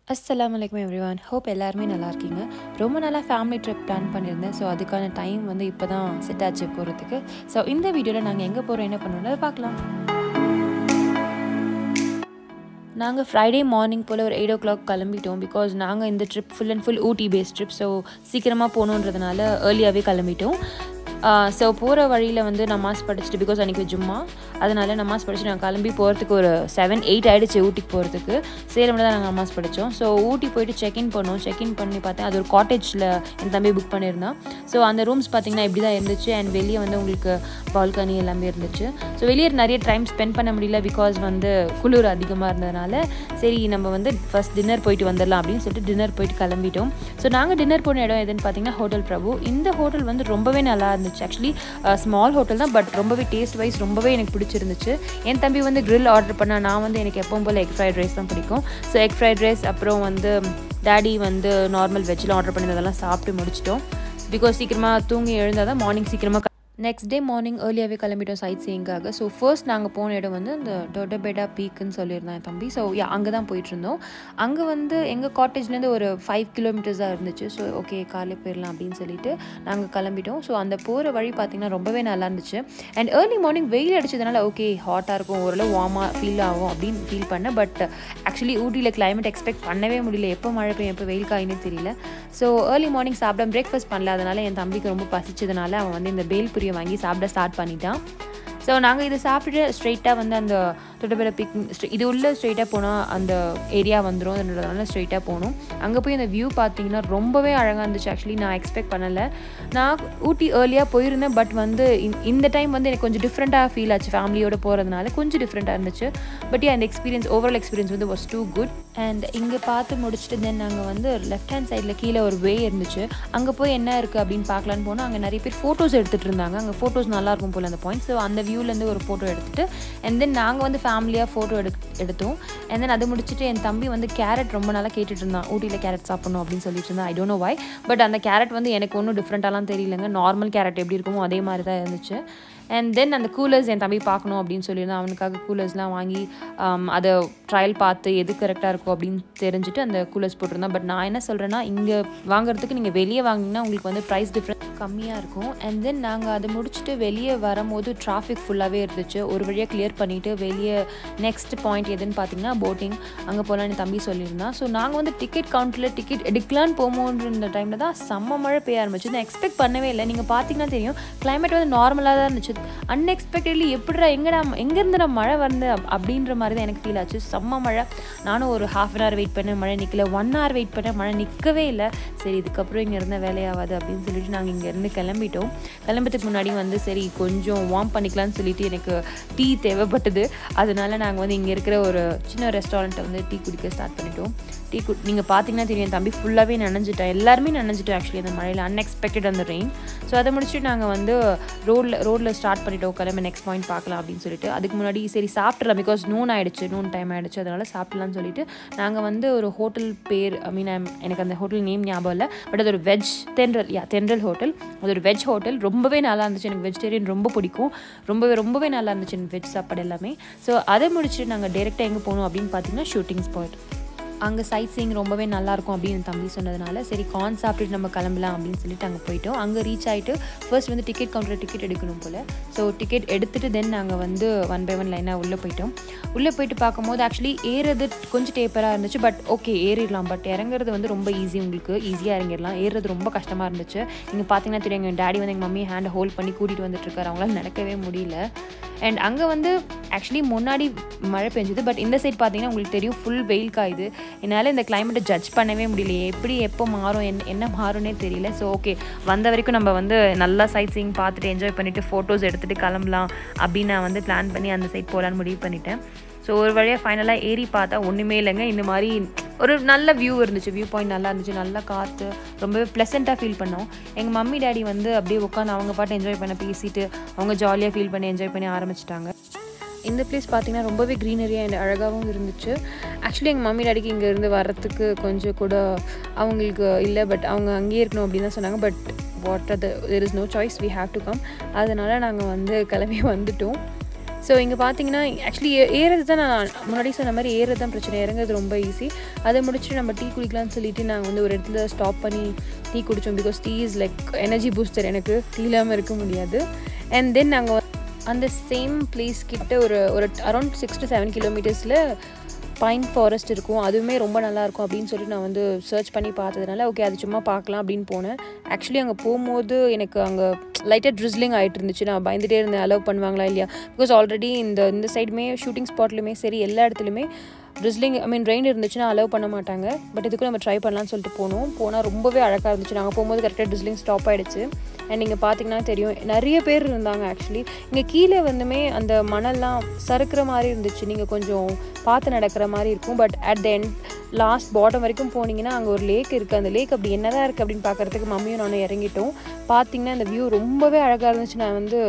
அஸ்ஸலாமு அலைக்கும் everyone hope எல்லாருமே நல்லா இருக்கீங்க ரொம்ப நாளாக ஃபேமிலி ட்ரிப் பிளான் பண்ணியிருந்தேன் ஸோ அதுக்கான டைம் வந்து இப்போ தான் செட் ஆச்சு போகிறதுக்கு ஸோ இந்த வீடியோவில் நாங்கள் எங்கே போகிறோம் என்ன பண்ணுறோம் அதை பார்க்கலாம் நாங்கள் ஃப்ரைடே மார்னிங் போல் ஒரு எயிட் ஓ கிளாக் கிளம்பிட்டோம் பிகாஸ் நாங்கள் இந்த trip full and full Ooty based trip so சீக்கிரமாக போகணுன்றதுனால ஏர்லியாகவே கிளம்பிட்டோம் ஸோ போகிற வழியில் வந்து நமாஸ் படிச்சுட்டு பிகாஸ் அன்றைக்கி ஜும்மா அதனால நமாஸ் படிச்சுட்டு நாங்கள் கிளம்பி போகிறதுக்கு ஒரு செவன் எயிட் ஆகிடுச்சு ஊட்டிக்கு போகிறதுக்கு சேலமில் தான் நாங்கள் நமாஸ் படித்தோம் ஸோ ஊட்டி போயிட்டு செக்இன் பண்ணோம் செக்இன் பண்ணி பார்த்தேன் அது ஒரு காட்டேஜில் என் தம்பி புக் பண்ணியிருந்தான் ஸோ அந்த ரூம்ஸ் பார்த்திங்கன்னா இப்படி தான் இருந்துச்சு அண்ட் வெளியே வந்து உங்களுக்கு பால்கனி எல்லாமே இருந்துச்சு ஸோ வெளியே நிறைய டைம் ஸ்பெண்ட் பண்ண முடியல பிகாஸ் வந்து குளிர் அதிகமாக இருந்ததுனால சரி நம்ம வந்து ஃபஸ்ட் டின்னர் போயிட்டு வந்துடலாம் அப்படின்னு சொல்லிட்டு டின்னர் போயிட்டு கிளம்பிட்டோம் ஸோ நாங்கள் டின்னர் போன இடம் எதுன்னு பார்த்தீங்கன்னா ஹோட்டல் பிரபு இந்த ஹோட்டல் வந்து ரொம்பவே நல்லா இருந்துச்சு ஆக்சுவலி ஸ்மால் ஹோட்டல் தான் பட் ரொம்பவே டேஸ்ட் வைஸ் ரொம்பவே எனக்கு பிடிச்சிருந்துச்சு என் தம்பி வந்து grill ஆர்டர் பண்ணால் நான் வந்து எனக்கு எப்பவும் போல் எக் ஃப்ரைட் ரைஸ் தான் பிடிக்கும் ஸோ எக் ஃப்ரைட் ரைஸ் அப்புறம் வந்து டேடி வந்து நார்மல் வெஜ்ஜில் ஆர்டர் பண்ணியிருந்ததெல்லாம் சாப்பிட்டு முடிச்சிட்டோம் பிகாஸ் சீக்கிரமாக தூங்கி எழுந்தால் தான் மார்னிங் சீக்கிரமாக நெக்ஸ்ட் டே மார்னிங் ஏர்லியாகவே கிளம்பிட்டோம் சைட் சீயிங்காக ஸோ ஃபர்ஸ்ட் நாங்கள் போன இடம் வந்து இந்த டொடபெடா பீக்குன்னு சொல்லியிருந்தேன் என் தம்பி ஸோ அங்கே தான் போயிட்டுருந்தோம் அங்கே வந்து எங்கள் காட்டேஜ்லேருந்து ஒரு ஃபைவ் கிலோமீட்டர்ஸ் தான் இருந்துச்சு ஸோ ஓகே காலையில் போயிடலாம் அப்படின்னு சொல்லிட்டு நாங்கள் கிளம்பிட்டோம் ஸோ அந்த போகிற வழி பார்த்திங்கன்னா ரொம்பவே நல்லா இருந்துச்சு அண்ட் ஏர்லி மார்னிங் வெயில் அடிச்சதுனால ஓகே ஹாட்டாக இருக்கும் ஓரளவு வார்மாக ஃபீல் ஆகும் அப்படின்னு ஃபீல் பண்ணேன் பட் ஆக்சுவலி ஊட்டியில் கிளைமேட் எக்ஸ்பெக்ட் பண்ணவே முடியல எப்போ மழை பெய்யும் எப்போ வெயில் காயினே தெரியல ஸோ ஏர்லி மார்னிங் சாப்பிட பிரேக்ஃபாஸ்ட் பண்ணல அதனால் என் தம்பிக்கு ரொம்ப பசிச்சதுனால அவன் வந்து இந்த பேல்புரியை வாங்கி சாப்பிட ஸ்டார்ட் பண்ணிட்டான் ஸோ நாங்கள் இதை சாப்பிட்டுட்டு ஸ்ட்ரைட்டாக வந்து அந்த தொட்டபெட பிக் இது உள்ள ஸ்ட்ரைட்டாக போனால் அந்த ஏரியா வந்துடும் அதனால ஸ்ட்ரைட்டாக போகணும் அங்கே போய் அந்த வியூ பார்த்தீங்கன்னா ரொம்பவே அழகாக இருந்துச்சு ஆக்சுவலி நான் எக்ஸ்பெக்ட் பண்ணலை நான் ஊட்டி ஏர்லியாக போயிருந்தேன் பட் வந்து இந்த டைம் வந்து எனக்கு கொஞ்சம் டிஃப்ரெண்ட்டாக ஃபீல் ஆச்சு ஃபேமிலியோட போகிறதுனால கொஞ்சம் டிஃப்ரெண்ட்டாக இருந்துச்சு பட் அந்த எக்ஸ்பீரியன்ஸ் ஓவரால் எக்ஸ்பீரியன்ஸ் வந்து வாஸ் டூ குட் அண்ட் இங்கே பார்த்து முடிச்சுட்டு தென் நாங்கள் வந்து லெஃப்ட் ஹேண்ட் சைடில் கீழே ஒரு வே இருந்துச்சு அங்கே போய் என்ன இருக்குது அப்படின்னு பார்க்கலான்னு போனால் அங்கே நிறைய பேர் ஃபோட்டோஸ் எடுத்துகிட்டு இருந்தாங்க அங்கே ஃபோட்டோஸ் நல்லாயிருக்கும் போல் அந்த பாயிண்ட் ஸோ அந்த வியூலேருந்து ஒரு ஃபோட்டோ எடுத்துகிட்டு அண்ட் தென் நாங்கள் வந்து ஃபேமிலியாக ஃபோட்டோ எடு எடுத்தோம் அண்ட் தென் அது முடிச்சுட்டு என் தம்பி வந்து கேரட் ரொம்ப நாளாக கேட்டுட்டு இருந்தான் ஊட்டியில் கேரட் சாப்பிடணும் அப்படின்னு சொல்லிட்டு இருந்தான் I don't know why but அந்த கேரட் வந்து எனக்கு ஒன்றும் டிஃப்ரெண்ட்டாலாம் தெரியலங்க நார்மல் கேரட் எப்படி இருக்குமோ அதே மாதிரி தான் இருந்துச்சு அண்ட் தென் அந்த கூலர்ஸ் என் தம்பி பார்க்கணும் அப்படின்னு சொல்லியிருந்தான் அவனுக்காக கூலர்ஸ்லாம் வாங்கி அதை ட்ரையல் பார்த்து எது கரெக்டாக இருக்கும் அப்படின்னு தெரிஞ்சுட்டு அந்த கூலர்ஸ் போட்டிருந்தான் பட் நான் என்ன சொல்கிறேன்னா இங்கே வாங்குறதுக்கு நீங்கள் வெளியே வாங்கினீங்கன்னா உங்களுக்கு வந்து ப்ரைஸ் டிஃப்ரெண்ட் கம்மியாக இருக்கும் அண்ட் தென் நாங்கள் அதை முடிச்சுட்டு வெளியே வரும்போது டிராஃபிக் ஃபுல்லாகவே இருந்துச்சு ஒரு வழியாக கிளியர் பண்ணிவிட்டு வெளியே நெக்ஸ்ட் பாயிண்ட் எதுன்னு பார்த்தீங்கன்னா போட்டிங் அங்கே போகலான்னு தம்பி சொல்லியிருந்தான் ஸோ நாங்கள் வந்து டிக்கெட் கவுண்டரில் டிக்கெட் எடுக்கலான்னு போகும்போன்ற டைமில் தான் செம்ம மழை பெய்ய ஆரம்பிச்சு நான் எக்ஸ்பெக்ட் பண்ணவே இல்லை நீங்கள் பார்த்தீங்கன்னா தெரியும் கிளைமேட் வந்து நார்மலாக தான் இருந்துச்சு அன்எக்ஸ்பெக்டட்லி எப்படிடா எங்கடா எங்கேருந்து மழை வந்து அப்படின்ற மாதிரி தான் எனக்கு ஃபீல் ஆச்சு செம்ம மழை நானும் ஒரு ஹாஃப் அன் ஹவர் வெயிட் பண்ணேன் மழை நிற்கல ஒன் ஹவர் வெயிட் பண்ணேன் மழை நிற்கவே இல்லை சரி இதுக்கப்புறம் இங்கே இருந்த வேலையாகாது அப்படின்னு சொல்லிட்டு நாங்கள் இங்கேருந்து கிளம்பிட்டோம் கிளம்புறதுக்கு முன்னாடி வந்து சரி கொஞ்சம் வார்ம் பண்ணிக்கலாம்னு சொல்லிட்டு எனக்கு டீ தேவைப்பட்டது அதனால நாங்கள் வந்து இங்கே இருக்கிற ஒரு சின்ன ரெஸ்டாரண்ட்டை வந்து டீ குடிக்க ஸ்டார்ட் பண்ணிட்டோம் டீ கு நீங்கள் பார்த்தீங்கன்னா தெரியும் தம்பி ஃபுல்லாகவே நனைஞ்சிட்டேன் எல்லாருமே நனைஞ்சிட்டோம் ஆக்சுவலி அந்த மழையில் அன்எக்ஸ்பெக்டட் அந்த ரெயின் ஸோ அதை முடிச்சுட்டு நாங்கள் வந்து ரோடில் ரோட்டில் ஸ்டார்ட் பண்ணிட்டோம் கிளம்பி நெக்ஸ்ட் பாயிண்ட் பார்க்கலாம் அப்படின்னு சொல்லிட்டு அதுக்கு முன்னாடி சரி சாப்பிட்றலாம் பிகாஸ் நூன் ஆகிடுச்சு நூன் டைம் ஆகிடுச்சு அதனால் சாப்பிட்லான்னு சொல்லிட்டு நாங்கள் வந்து ஒரு ஹோட்டல் பேர் ஐ மீன் எனக்கு அந்த ஹோட்டல் நேம் ஞாபகம் இல்லை பட் அது ஒரு வெஜ் தென்றல் யா தென்றல் ஹோட்டல் அது ஒரு வெஜ் ஹோட்டல் ரொம்பவே நல்லா இருந்துச்சு எனக்கு வெஜிடேரியன் ரொம்ப பிடிக்கும் ரொம்பவே ரொம்பவே நல்லா இருந்துச்சு எனக்கு வெஜ் சாப்பாடு எல்லாமே ஸோ அதை முடிச்சுட்டு நாங்கள் டேரெக்டாக எங்கே போகணும் அப்படின்னு பார்த்தீங்கன்னா ஷூட்டிங் ஸ்பாட் அங்கே சைட் சீயிங் ரொம்பவே நல்லாயிருக்கும் அப்படின்னு தம்பி சொன்னதுனால சரி கார்ன் சாப்பிட்டுட்டு நம்ம கிளம்பலாம் அப்படின்னு சொல்லிட்டு அங்கே போயிட்டோம் அங்கே ரீச் ஆகிட்டு ஃபர்ஸ்ட் வந்து டிக்கெட் கவுண்டரில் டிக்கெட் எடுக்கணும் போல் ஸோ டிக்கெட் எடுத்துகிட்டு தென் நாங்கள் வந்து ஒன் பை ஒன் லைனாக உள்ளே போயிட்டோம் உள்ளே போயிட்டு பார்க்கும்போது ஆக்சுவலி ஏறுறது கொஞ்சம் டேப்பராக இருந்துச்சு பட் ஓகே ஏறிடலாம் பட் இறங்குறது வந்து ரொம்ப ஈஸி உங்களுக்கு ஈஸியாக இறங்கிடலாம் ஏறுறது ரொம்ப கஷ்டமாக இருந்துச்சு நீங்கள் பார்த்தீங்கன்னா தெரியும் எங்கள் டேடி வந்து எங்கள் மம்மி ஹேண்டை ஹோல்ட் பண்ணி கூட்டிகிட்டு வந்துட்டுருக்காரு அவங்களால நடக்கவே முடியல அண்ட் அங்கே வந்து ஆக்சுவலி முன்னாடி மழை பெஞ்சுது பட் இந்த சைட் பார்த்தீங்கன்னா உங்களுக்கு தெரியும் ஃபுல் வெயில் காயுது என்னால் இந்த கிளைமேட்டை ஜட்ஜ் பண்ணவே முடியல எப்படி எப்போ மாறும் என் என்ன மாறும்னே தெரியல ஸோ ஓகே வந்த வரைக்கும் நம்ம வந்து நல்லா சைட் சீங் பார்த்துட்டு என்ஜாய் பண்ணிவிட்டு ஃபோட்டோஸ் எடுத்துகிட்டு கிளம்பலாம் அப்படின்னு நான் வந்து பிளான் பண்ணி அந்த சைட் போகலான்னு முடிவு பண்ணிட்டேன் ஸோ ஒரு வழியாக ஃபைனலாக ஏறி பார்த்தா ஒன்றுமே இல்லைங்க இந்த மாதிரி ஒரு நல்ல வியூ இருந்துச்சு வியூ பாயிண்ட் நல்லா இருந்துச்சு நல்லா காற்று ரொம்பவே ப்ளசண்ட்டாக ஃபீல் பண்ணோம் எங்கள் மம்மி டேடி வந்து அப்படியே உட்காந்து அவங்க பாட்டு என்ஜாய் பண்ண பேசிட்டு அவங்க ஜாலியாக ஃபீல் பண்ணி என்ஜாய் பண்ணி ஆரம்பிச்சிட்டாங்க இந்த பிளேஸ் பார்த்தீங்கன்னா ரொம்பவே க்ரீனரியாக அண்ட் அழகாகவும் இருந்துச்சு ஆக்சுவலி எங்கள் மம்மி டாடிக்கு இங்கேருந்து வர்றதுக்கு கொஞ்சம் கூட அவங்களுக்கு இல்லை பட் அவங்க அங்கேயே இருக்கணும் அப்படின்னு தான் சொன்னாங்க but what there is no choice we have to come அதனால் நாங்கள் வந்து கிளம்பி வந்துட்டோம் ஸோ இங்கே பார்த்தீங்கன்னா ஆக்சுவலி ஏறது தான் நான் முன்னாடி சொன்ன மாதிரி ஏறது தான் பிரச்சனை இறங்குறது ரொம்ப ஈஸி அதை முடிச்சுட்டு நம்ம டீ குடிக்கலாம்னு சொல்லிட்டு நாங்கள் வந்து ஒரு இடத்துல ஸ்டாப் பண்ணி டீ குடித்தோம் because tea is like energy booster எனக்கு டீ இல்லாமல் இருக்க முடியாது அண்ட் தென் நாங்கள் அந்த சேம் பிளேஸ் கிட்ட ஒரு ஒரு அரௌண்ட் சிக்ஸ் டு செவன் கிலோமீட்டர்ஸில் பைன் ஃபாரஸ்ட் இருக்கும் அதுவுமே ரொம்ப நல்லாயிருக்கும் அப்படின்னு சொல்லிட்டு நான் வந்து சர்ச் பண்ணி பார்த்ததுனால ஓகே அது சும்மா பார்க்கலாம் அப்படின்னு போனேன் ஆக்சுவலி அங்கே போகும்போது எனக்கு அங்கே லைட்டாக ட்ரிஸ்லிங் ஆகிட்டு இருந்துச்சு நான் பயந்துட்டே இருந்தேன் அலோவ் பண்ணுவாங்களா இல்லையா பிகாஸ் ஆல்ரெடி இந்த இந்த சைடுமே ஷூட்டிங் ஸ்பாட்லையுமே சரி எல்லா இடத்துலையுமே ட்ரிஸ்லிங் ஐ மீன் ரெயின் இருந்துச்சுன்னா அலோவ் பண்ண மாட்டாங்க பட் இதுக்கும் நம்ம ட்ரை பண்ணலாம்னு சொல்லிட்டு போனோம் போனால் ரொம்பவே அழகாக இருந்துச்சு நாங்கள் போகும்போது கரெக்டாக ட்ரிஸ்லிங் ஸ்டாப் ஆகிடுச்சு அண்ட் நீங்கள் பார்த்தீங்கன்னா தெரியும் நிறைய பேர் இருந்தாங்க ஆக்சுவலி இங்கே கீழே வந்துமே அந்த மணல்லாம் சறுக்கிற மாதிரி இருந்துச்சு நீங்கள் கொஞ்சம் பார்த்து நடக்கிற மாதிரி இருக்கும் but at the end last bottom வரைக்கும் போனீங்கன்னா அங்கே ஒரு லேக் இருக்குது அந்த லேக் அப்படி என்னதான் இருக்குது அப்படின்னு பார்க்குறதுக்கு மம்மியும் நானும் இறங்கிட்டோம் பார்த்தீங்கன்னா அந்த வியூ ரொம்பவே அழகாக இருந்துச்சு நான் வந்து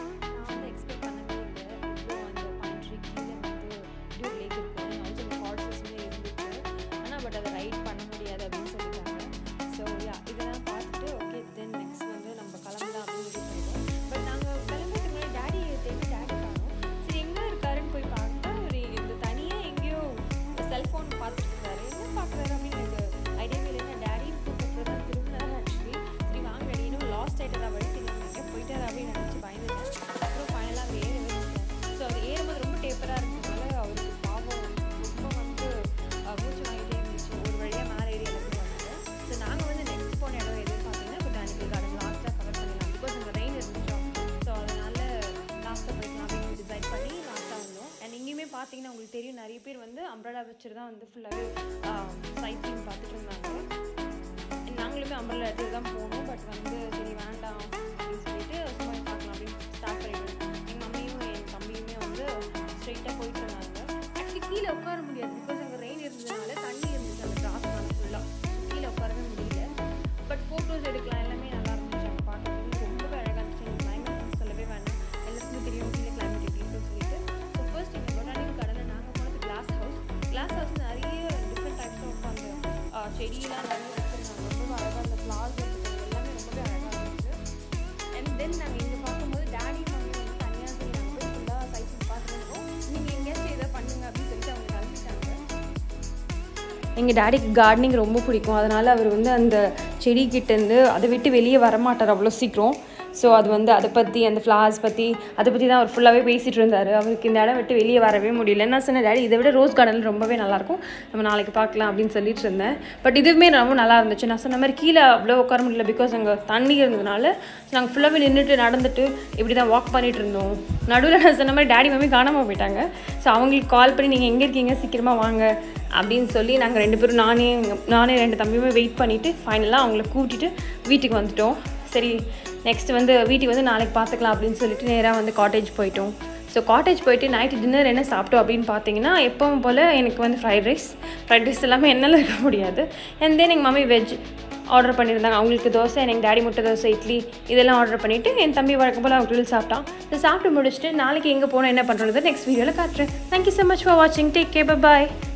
செல்ஃபோன் பார்த்துட்டு இருந்தாரு என்ன பார்க்குறாரு அப்படின்னு எனக்கு ஐடியாவே இல்லை நான் டேடியும் கூப்பிட்டு தான் திரும்பினார் ஆக்சுவலி சரி வாங்க டேடி இன்னும் லாஸ்ட் ஆகிட்டதா வழிட்டு எங்கே போயிட்டாரு அப்படின்னு நினச்சி பயந்துட்டேன் அப்புறம் ஃபைனலாக ஏற வச்சுட்டேன் ஸோ அவர் ஏறும்போது ரொம்ப டேப்பராக இருந்ததுனால அவருக்கு பாவம் ரொம்ப வந்து மூச்சு வாங்கிட்டே இருந்துச்சு ஒரு வழியாக மேலே ஏறி எல்லாமே வந்தாங்க ஸோ நாங்கள் வந்து நெக்ஸ்ட் போன இடம் எதுன்னு பார்த்தீங்கன்னா பொட்டானிக்கல் கார்டன் லாஸ்ட்டாக கவர் பண்ணிடலாம் பிகாஸ் அங்கே ரெயின் இருந்துச்சோம் ஸோ அதனால் லாஸ்ட்டாக போய்க்கலாம் அப்படின்னு டிசைட் பண்ணி லாஸ்ட்டாக வந்தோம் அண்ட் இங்கேயுமே பார்த்தீங்கன்னா உங்களுக்கு தெரியும் நிறைய பேர் வந்து அம்ப்ரலா வச்சுட்டு தான் வந்து ஃபுல்லாகவே சைட் பார்த்துட்டு இருந்தாங்க நாங்களுமே அம்ப்ரலா எடுத்துட்டு தான் போனோம் பட் வந்து சரி வேண்டாம் அப்படின்னு சொல்லிட்டு சும்மா பார்க்கலாம் அப்படின்னு ஸ்டார்ட் பண்ணிட்டோம் எங்கள் மம்மியும் என் தம்பியுமே வந்து ஸ்ட்ரெயிட்டாக போயிட்டு இருந்தாங்க ஆக்சுவலி கீழே உட்கார முடியாது பிகாஸ் அங்கே ரெயின் இருந்ததுனால தண்ணி இருந்துச்சு அந்த கிராஸ் மேலே ஃபுல்லாக கீழே உட்காரவே முடியல பட் ஃபோட்டோஸ் எடுக்கலாம் எல்லாமே நல்லா இருந்துச்சு அங்கே பார்க்கறதுக்கு ரொம்பவே அழகாக இருந்துச்சு எங்கள் கிளைமேட் சொல்லவே வேண்டாம் எல்லாத்துக்குமே தெரியும் கீழே கிளைமேட் எப்படின்னு சொல்லிட்டு ஸோ ஃபர்ஸ்ட் எங்கள் பொட்டானிக்கல் கார்டனில் நாங்கள் போனது கிளாஸ் ஹவுஸ் கிளாஸ் ஹவுஸ் நிறைய டிஃப்ரெண்ட் டைப்ஸ் ஆஃப் அந்த செடியெல்லாம் நிறைய வச்சுருந்தாங்க ரொம்பவே அழகாக அந்த ஃப்ளார்ஸ் எல்லாமே ரொம்பவே அழகாக இருந்துச்சு அண்ட் தென் நாங்கள் இங்கே பார்க்கும்போது டேடி மம்மி வந்து தனியாக சரி நாங்கள் போய் ஃபுல்லாக சைக்கிள் பார்த்துருக்கோம் நீங்கள் எங்கேயாச்சும் இதை பண்ணுங்க அப்படின்னு சொல்லிட்டு அவங்க கிளம்பிட்டாங்க எங்கள் டேடிக்கு கார்டனிங் ரொம்ப பிடிக்கும் அதனால் அவர் வந்து அந்த செடிக்கிட்டேருந்து அதை விட்டு வெளியே வரமாட்டார் அவ்வளோ சீக்கிரம் ஸோ அது வந்து அதை பற்றி அந்த ஃப்ளவர்ஸ் பற்றி அதை பற்றி தான் அவர் ஃபுல்லாகவே பேசிகிட்டு இருந்தார் அவருக்கு இந்த இடம் விட்டு வெளியே வரவே முடியல நான் சொன்னேன் டேடி இதை விட ரோஸ் கார்டன் ரொம்பவே நல்லாயிருக்கும் நம்ம நாளைக்கு பார்க்கலாம் அப்படின்னு சொல்லிட்டு இருந்தேன் பட் இதுவுமே ரொம்ப நல்லா இருந்துச்சு நான் சொன்ன மாதிரி கீழே அவ்வளோ உட்கார முடியல பிகாஸ் அங்கே தண்ணி இருந்ததுனால நாங்கள் ஃபுல்லாகவே நின்றுட்டு நடந்துட்டு இப்படி தான் வாக் பண்ணிட்டு இருந்தோம் நடுவில் நான் சொன்ன மாதிரி டேடி மம்மி காணாமல் போயிட்டாங்க ஸோ அவங்களுக்கு கால் பண்ணி நீங்கள் எங்கே இருக்கீங்க சீக்கிரமாக வாங்க அப்படின்னு சொல்லி நாங்கள் ரெண்டு பேரும் நானே எங்க- நானே ரெண்டு தம்பியுமே வெயிட் பண்ணிவிட்டு ஃபைனலாக அவங்கள கூட்டிகிட்டு வீட்டுக்கு வந்துட்டோம் சரி நெக்ஸ்ட் வந்து வீட்டுக்கு வந்து நாளைக்கு பார்த்துக்கலாம் அப்படின்னு சொல்லிட்டு நேராக வந்து காட்டேஜ் போயிட்டோம் ஸோ காட்டேஜ் போயிட்டு நைட்டு டின்னர் என்ன சாப்பிட்டோம் அப்படின்னு பார்த்தீங்கன்னா எப்பவும் போல் எனக்கு வந்து ஃப்ரைட் ரைஸ் ஃப்ரைட் ரைஸ் எல்லாமே என்னால் இருக்க முடியாது அண்ட் தென் எங்கள் மம்மி வெஜ் ஆர்டர் பண்ணியிருந்தாங்க அவங்களுக்கு தோசை எனக்கு டேடி முட்டை தோசை இட்லி இதெல்லாம் ஆர்டர் பண்ணிவிட்டு என் தம்பி வழக்கம் போல் அவங்க grill சாப்பிட்டான் ஸோ சாப்பிட்டு முடிச்சுட்டு நாளைக்கு எங்கே போனோம் என்ன பண்ணுறது நெக்ஸ்ட் வீடியோவில் காட்டுறேன் தேங்க்யூ ஸோ மச் ஃபார் வாட்சிங் டேக் கே பாய்